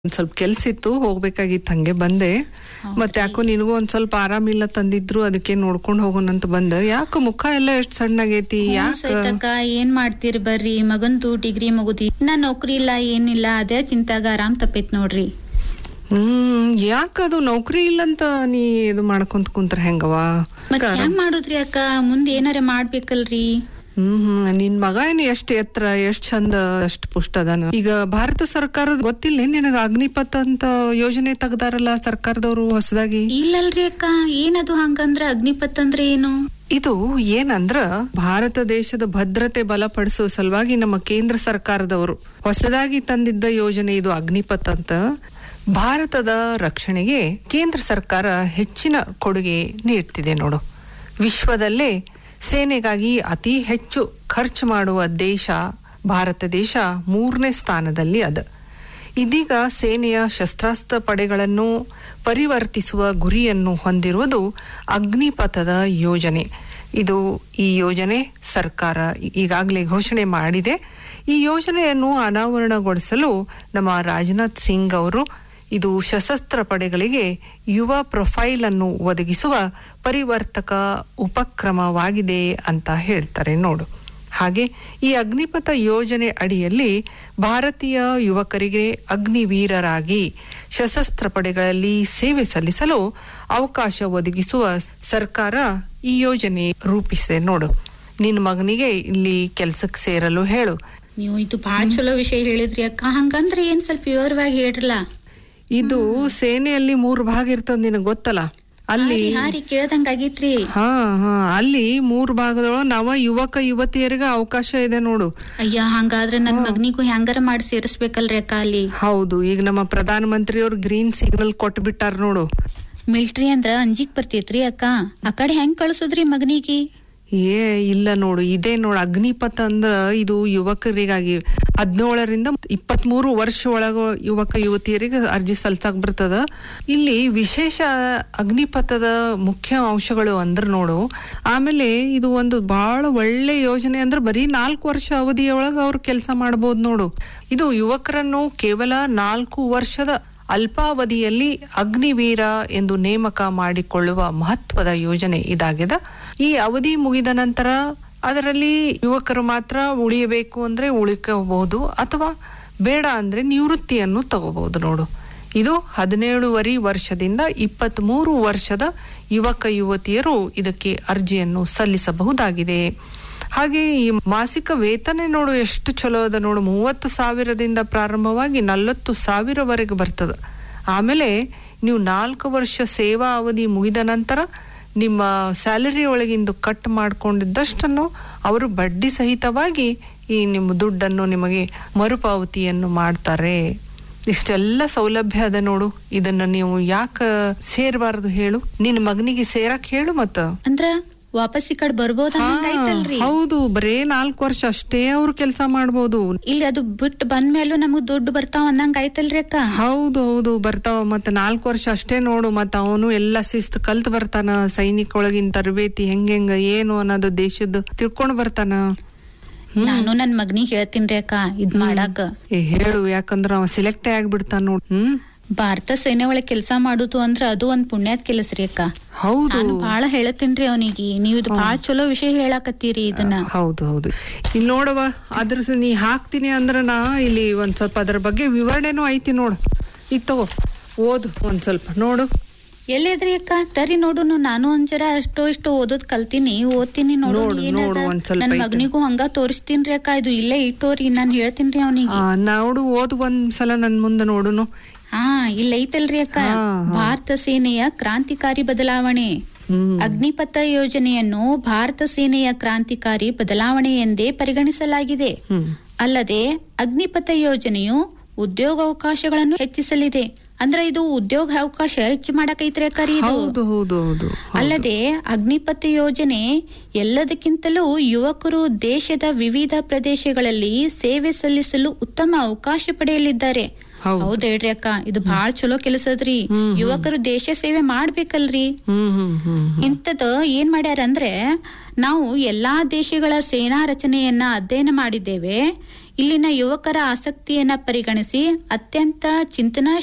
ಒಂದ್ ಸ್ವಲ್ಪ ಕೆಲ್ಸ ಇತ್ತು ಹೋಗ್ಬೇಕಾಗಿತ್ತು ಹಂಗೆ ಬಂದೆ ಮತ್ತೆ ಯಾಕೋ ನಿನಗೂ ಒಂದ್ ಸ್ವಲ್ಪ ಆರಾಮಿಲ್ಲ ತಂದಿದ್ರು ಅದಕ್ಕೆ ನೋಡ್ಕೊಂಡ್ ಹೋಗೋಣಂತ ಬಂದ ಯಾಕ ಮುಖ ಎಲ್ಲ ಎಷ್ಟ್ ಸಣ್ಣಗೈತಿ ಯಾಕ ಸೈತಕ್ಕ ಏನ್ ಮಾಡ್ತೀರಿ ಬರ್ರಿ ಮಗಂದು ಡಿಗ್ರಿ ಮುಗುದಿ ಇನ್ನ ನೌಕರಿ ಇಲ್ಲ ಏನಿಲ್ಲ ಅದೇ ಚಿಂತಾಗ ಆರಾಮ್ ತಪ್ಪೈತ್ ನೋಡ್ರಿ ಹ್ಮ್ ಯಾಕ ಅದು ನೌಕರಿ ಇಲ್ಲಂತ ನೀ ಇದು ಮಾಡ್ಕೊಂತ ಕುಂತ್ರ ಹೆಂಗವ ಮತ್ ಹೆಂಗ್ ಮಾಡುದ್ರಿ ಅಕ್ಕ ಮುಂದ್ ಏನಾರ ಮಾಡ್ಬೇಕಲ್ರಿ ಹ್ಮ್ ಹ್ಮ್ ನಿನ್ ಮಗ ಏನ್ ಎಷ್ಟ್ ಎತ್ತರ ಎಷ್ಟ್ ಚಂದ ಅಷ್ಟ್ ಪುಷ್ಟ ಅದಾನ ಈಗ ಭಾರತ ಸರ್ಕಾರದ ಗೊತ್ತಿಲ್ಲ ನಿನಗ ಅಗ್ನಿಪಥ ಅಂತ ಯೋಜನೆ ತೆಗ್ದಾರಲ್ಲ ಸರ್ಕಾರದವರು ಹೊಸದಾಗಿ ಇಲ್ಲಲ್ರಿ ಅಕ್ಕ ಏನದು ಹಂಗಂದ್ರ ಅಗ್ನಿಪತ್ ಅಂದ್ರೆ ಏನು ಇದು ಏನಂದ್ರ ಭಾರತ ದೇಶದ ಭದ್ರತೆ ಬಲಪಡಿಸುವ ಸಲುವಾಗಿ ನಮ್ಮ ಕೇಂದ್ರ ಸರ್ಕಾರದವರು ಹೊಸದಾಗಿ ತಂದಿದ್ದ ಯೋಜನೆ ಇದು ಅಗ್ನಿಪಥ್ ಅಂತ ಭಾರತದ ರಕ್ಷಣೆಗೆ ಕೇಂದ್ರ ಸರ್ಕಾರ ಹೆಚ್ಚಿನ ಕೊಡುಗೆ ನೀಡ್ತಿದೆ ನೋಡು ವಿಶ್ವದಲ್ಲೇ ಸೇನೆಗಾಗಿ ಅತಿ ಹೆಚ್ಚು ಖರ್ಚು ಮಾಡುವ ದೇಶ ಭಾರತ ದೇಶ ಮೂರನೇ ಸ್ಥಾನದಲ್ಲಿ ಅದ ಇದೀಗ ಸೇನೆಯ ಶಸ್ತ್ರಾಸ್ತ್ರ ಪಡೆಗಳನ್ನು ಪರಿವರ್ತಿಸುವ ಗುರಿಯನ್ನು ಹೊಂದಿರುವುದು ಅಗ್ನಿಪಥದ ಯೋಜನೆ ಇದು ಈ ಯೋಜನೆ ಸರ್ಕಾರ ಈಗಾಗಲೇ ಘೋಷಣೆ ಮಾಡಿದೆ ಈ ಯೋಜನೆಯನ್ನು ಅನಾವರಣಗೊಳಿಸಲು ನಮ್ಮ ರಾಜನಾಥ್ ಸಿಂಗ್ ಅವರು ಇದು ಸಶಸ್ತ್ರ ಪಡೆಗಳಿಗೆ ಯುವ ಪ್ರೊಫೈಲ್ ಅನ್ನು ಒದಗಿಸುವ ಪರಿವರ್ತಕ ಉಪಕ್ರಮವಾಗಿದೆ ಅಂತ ಹೇಳ್ತಾರೆ ನೋಡು ಹಾಗೆ ಈ ಅಗ್ನಿಪಥ ಯೋಜನೆ ಅಡಿಯಲ್ಲಿ ಭಾರತೀಯ ಯುವಕರಿಗೆ ಅಗ್ನಿವೀರರಾಗಿ ಸಶಸ್ತ್ರ ಪಡೆಗಳಲ್ಲಿ ಸೇವೆ ಸಲ್ಲಿಸಲು ಅವಕಾಶ ಒದಗಿಸುವ ಸರ್ಕಾರ ಈ ಯೋಜನೆ ರೂಪಿಸಿದೆ ನೋಡು ನಿನ್ನ ಮಗನಿಗೆ ಇಲ್ಲಿ ಕೆಲ್ಸಕ್ಕೆ ಸೇರಲು ಹೇಳು ನೀವು ಇದು ಬಾಳ ಚಲೋ ವಿಷಯ ಹೇಳಿದ್ರಿ ಅಕ್ಕ ಹಂಗಂದ್ರ ಏನ್ ಸ್ವಲ್ಪ ವಿವರವಾಗಿ ಹೇಳ್ರಲ್ಲ ಇದು ಸೇನೆಯಲ್ಲಿ ಮೂರು ಭಾಗ ಇರ್ತದ ನಿನಗೆ ಗೊತ್ತಲ್ಲ ಅಲ್ಲಿ ಹಾರಿ ಹಾರಿ ಕೇಳ್ದಂಗ ಆಗೈತ್ರಿ ಹಾ ಹಾ ಅಲ್ಲಿ ಮೂರು ಭಾಗದೊಳಗ ನಾವ ಯುವಕ ಯುವತಿಯರಿಗೆ ಅವಕಾಶ ಇದೆ ನೋಡು ಅಯ್ಯ ಹಂಗಾದ್ರ ನನ್ ಮಗನಿಗೂ ಹೆಂಗಾರ ಮಾಡಿ ಸೇರಿಸ್ಬೇಕಲ್ರಿ ಅಕ್ಕ ಅಲ್ಲಿ ಹೌದು ಈಗ ನಮ್ಮ ಪ್ರಧಾನ ಮಂತ್ರಿಯವ್ರು ಗ್ರೀನ್ ಸಿಗ್ನಲ್ ಕೊಟ್ಟು ಬಿಟ್ಟಾರ ನೋಡು ಮಿಲ್ಟ್ರಿ ಅಂದ್ರ ಅಂಜಿಕ್ ಬರ್ತೈತ್ರಿ ಅಕ್ಕ ಆ ಕಡೆ ಹೆಂಗ್ ಕಳ್ಸುದ್ರಿ ಮಗನಿಗೆ ಏ ಇಲ್ಲ ನೋಡು ಇದೇ ನೋಡು ಅಗ್ನಿಪಥ ಅಂದ್ರ ಇದು ಯುವಕರಿಗಾಗಿ ಹದಿನೇಳರಿಂದ ಇಪ್ಪತ್ತ್ ಮೂರು ವರ್ಷ ಒಳಗ ಯುವಕ ಯುವತಿಯರಿಗೆ ಅರ್ಜಿ ಸಲ್ಸಕ್ ಬರ್ತದ ಇಲ್ಲಿ ವಿಶೇಷ ಅಗ್ನಿಪಥದ ಮುಖ್ಯ ಅಂಶಗಳು ಅಂದ್ರ ನೋಡು ಆಮೇಲೆ ಇದು ಒಂದು ಬಹಳ ಒಳ್ಳೆ ಯೋಜನೆ ಅಂದ್ರೆ ಬರೀ ನಾಲ್ಕು ವರ್ಷ ಅವಧಿಯೊಳಗ ಅವ್ರು ಕೆಲಸ ಮಾಡ್ಬೋದು ನೋಡು ಇದು ಯುವಕರನ್ನು ಕೇವಲ ನಾಲ್ಕು ವರ್ಷದ ಅಲ್ಪಾವಧಿಯಲ್ಲಿ ಅಗ್ನಿವೀರ ಎಂದು ನೇಮಕ ಮಾಡಿಕೊಳ್ಳುವ ಮಹತ್ವದ ಯೋಜನೆ ಇದಾಗಿದೆ ಈ ಅವಧಿ ಮುಗಿದ ನಂತರ ಅದರಲ್ಲಿ ಯುವಕರು ಮಾತ್ರ ಉಳಿಯಬೇಕು ಅಂದ್ರೆ ಉಳಿಕಬಹುದು ಅಥವಾ ಬೇಡ ಅಂದ್ರೆ ನಿವೃತ್ತಿಯನ್ನು ತಗೋಬಹುದು ನೋಡು ಇದು ಹದಿನೇಳುವರೆ ವರ್ಷದಿಂದ ಇಪ್ಪತ್ತ್ ಮೂರು ವರ್ಷದ ಯುವಕ ಯುವತಿಯರು ಇದಕ್ಕೆ ಅರ್ಜಿಯನ್ನು ಸಲ್ಲಿಸಬಹುದಾಗಿದೆ ಹಾಗೆ ಈ ಮಾಸಿಕ ವೇತನ ನೋಡು ಎಷ್ಟು ಚಲೋ ಅದ ನೋಡು ಮೂವತ್ತು ಸಾವಿರದಿಂದ ಪ್ರಾರಂಭವಾಗಿ ನಲವತ್ತು ಸಾವಿರವರೆಗೆ ಬರ್ತದ ಆಮೇಲೆ ನೀವು ನಾಲ್ಕು ವರ್ಷ ಸೇವಾ ಅವಧಿ ಮುಗಿದ ನಂತರ ನಿಮ್ಮ ಸ್ಯಾಲರಿ ಒಳಗಿಂದು ಕಟ್ ಮಾಡ್ಕೊಂಡಿದ್ದಷ್ಟನ್ನು ಅವರು ಬಡ್ಡಿ ಸಹಿತವಾಗಿ ಈ ನಿಮ್ಮ ದುಡ್ಡನ್ನು ನಿಮಗೆ ಮರುಪಾವತಿಯನ್ನು ಮಾಡ್ತಾರೆ ಇಷ್ಟೆಲ್ಲ ಸೌಲಭ್ಯ ಅದ ನೋಡು ಇದನ್ನ ನೀವು ಯಾಕ ಸೇರಬಾರದು ಹೇಳು ನಿನ್ನ ಮಗನಿಗೆ ಸೇರಕ್ ಹೇಳು ಮತ್ತ ಅಂದ್ರ ವಾಪಸ್ ಈ ಕಡೆ ಬರ್ಬೋದ ಹಂಗಾಯ್ತಲ್ರಿ ಹೌದು ಬರೇ ನಾಲ್ಕು ವರ್ಷ ಅಷ್ಟೇ ಅವ್ರು ಕೆಲಸ ಮಾಡ್ಬೋದು ಇಲ್ಲಿ ಅದು ಬಿಟ್ಟು ಬಂದ್ಮೇಲೂ ನಮಗ್ ದುಡ್ಡು ಬರ್ತಾವ ಅನ್ನಂಗ ಆಯ್ತಲ್ರಿ ಅಕ್ಕ ಹೌದು ಹೌದು ಬರ್ತಾವ ಮತ್ತ ನಾಲ್ಕು ವರ್ಷ ಅಷ್ಟೇ ನೋಡು ಮತ್ತ ಅವನು ಎಲ್ಲ ಶಿಸ್ತು ಕಲ್ತ್ ಬರ್ತಾನ ಸೈನಿಕ ಒಳಗಿನ ತರಬೇತಿ ಹೆಂಗ್ ಹೆಂಗ ಏನು ಅನ್ನೋದು ದೇಶದ ತಿಳ್ಕೊಂಡ್ ಬರ್ತಾನ ನಾನು ನನ್ ಮಗನಿಗೆ ಹೇಳ್ತೀನ್ರಿ ಅಕ್ಕ ಇದ್ ಮಾಡಾಕ ಏ ಹೇಳು ಯಾಕಂದ್ರ ಅವ ಸಿಲೆಕ್ಟೇ ಆಗ್ಬಿಡ್ತಾನ ನೋಡ್ ಹ್ಮ್ ಭಾರತ ಸೇನೆ ಒಳಗ್ ಕೆಲ್ಸ ಮಾಡುದು ಅಂದ್ರ ಅದು ಒಂದ್ ಪುಣ್ಯಾತ್ ಕೆಲಸ ರೀ ಅಕ್ಕ ಹೌದು ನಾನು ಬಾಳ ಹೇಳತ್ತೀನ್ರಿ ಅವನಿಗೆ ನೀವ್ ಇದು ಬಾಳ ಚಲೋ ವಿಷಯ ಹೇಳಾಕತ್ತೀರಿ ಇದನ್ನ ಹೌದು ಹೌದು ಇಲ್ಲಿ ನೋಡವ ಅದ್ರ ಸ- ನೀ ಹಾಕ್ತೀನಿ ಅಂದ್ರ ನಾ ಇಲ್ಲಿ ಒಂದ್ ಸ್ವಲ್ಪ ಅದ್ರ ಬಗ್ಗೆ ವಿವರಣೆನೂ ಐತಿ ನೋಡು ಈಗ ತಗೋ ಓದು ಒಂದ್ ಸ್ವಲ್ಪ ನೋಡು ಎಲ್ಲಿದ್ರಿ ಅಕ್ಕ ತರಿ ನೋಡುನು ನಾನು ಒಂಚರ ಅಷ್ಟೋ ಇಷ್ಟೋ ಓದೋದ್ ಕಲ್ತೀನಿ ಓದ್ತೀನಿ ನೋಡು ನೋಡು, ನೋಡು, ಒಂದ್ ಸ್ವಲ್ಪ ನನ್ ಐತೆ. ಮಗನಿಗೂ ಹಂಗ ತೋರಿಸ್ತೀನ್ರಿ ಅಕ್ಕ ಇದು ಇಲ್ಲೇ ಇಟ್ಟೋರಿ ನಾನ್ ಹೇಳ್ತೀನ್ರಿ ಅವನಿಗೆ ಆ, ನೋಡು ಓದು ಒಂದ್ ಸಲ ನನ್ ಮುಂದೆ ನೋಡುನು ಹಾ ಇಲ್ಲ ಐತಲ್ರಿ ಅಕ್ಕ ಹಾ, ಭಾರತ ಸೇನೆಯ ಕ್ರಾಂತಿಕಾರಿ ಬದಲಾವಣೆ ಹ್ಮ್ ಅಗ್ನಿಪಥ ಯೋಜನೆಯನ್ನು ಭಾರತ ಸೇನೆಯ ಕ್ರಾಂತಿಕಾರಿ ಬದಲಾವಣೆ ಎಂದೇ ಪರಿಗಣಿಸಲಾಗಿದೆ ಹ್ಮ್ ಅಲ್ಲದೆ ಅಗ್ನಿಪಥ ಯೋಜನೆಯು ಉದ್ಯೋಗಾವಕಾಶಗಳನ್ನು ಹೆಚ್ಚಿಸಲಿದೆ ಅಂದ್ರ ಇದು ಉದ್ಯೋಗ ಅವಕಾಶ ಹೆಚ್ಚು ಮಾಡಕೈತ್ರಿ ಅಕ್ಕರಿ ಇದು ಹೌದು ಹೌದು ಹೌದು ಅಲ್ಲದೆ ಅಗ್ನಿಪಥ ಯೋಜನೆ ಎಲ್ಲದಕ್ಕಿಂತಲೂ ಯುವಕರು ದೇಶದ ವಿವಿಧ ಪ್ರದೇಶಗಳಲ್ಲಿ ಸೇವೆ ಸಲ್ಲಿಸಲು ಉತ್ತಮ ಅವಕಾಶ ಪಡೆಯಲಿದ್ದಾರೆ ಹೌದು. ಹೌದ್ ಹೇಳ್ರಿ ಅಕ್ಕ ಇದು ಬಹಳ ಚಲೋ ಕೆಲಸದ್ರಿ ಯುವಕರು ದೇಶ ಸೇವೆ ಮಾಡ್ಬೇಕಲ್ರಿ ಹ್ಮ್ ಹ್ಮ್ ಹ್ಮ್ ಇಂಥದ್ದು ಏನ್ ಮಾಡ್ಯಾರ ಅಂದ್ರೆ ನಾವು ಎಲ್ಲಾ ದೇಶಗಳ ಸೇನಾ ರಚನೆಯನ್ನ ಅಧ್ಯಯನ ಮಾಡಿದ್ದೇವೆ ಇಲ್ಲಿನ ಯುವಕರ ಆಸಕ್ತಿಯನ್ನ ಪರಿಗಣಿಸಿ ಅತ್ಯಂತ ಚಿಂತನಾ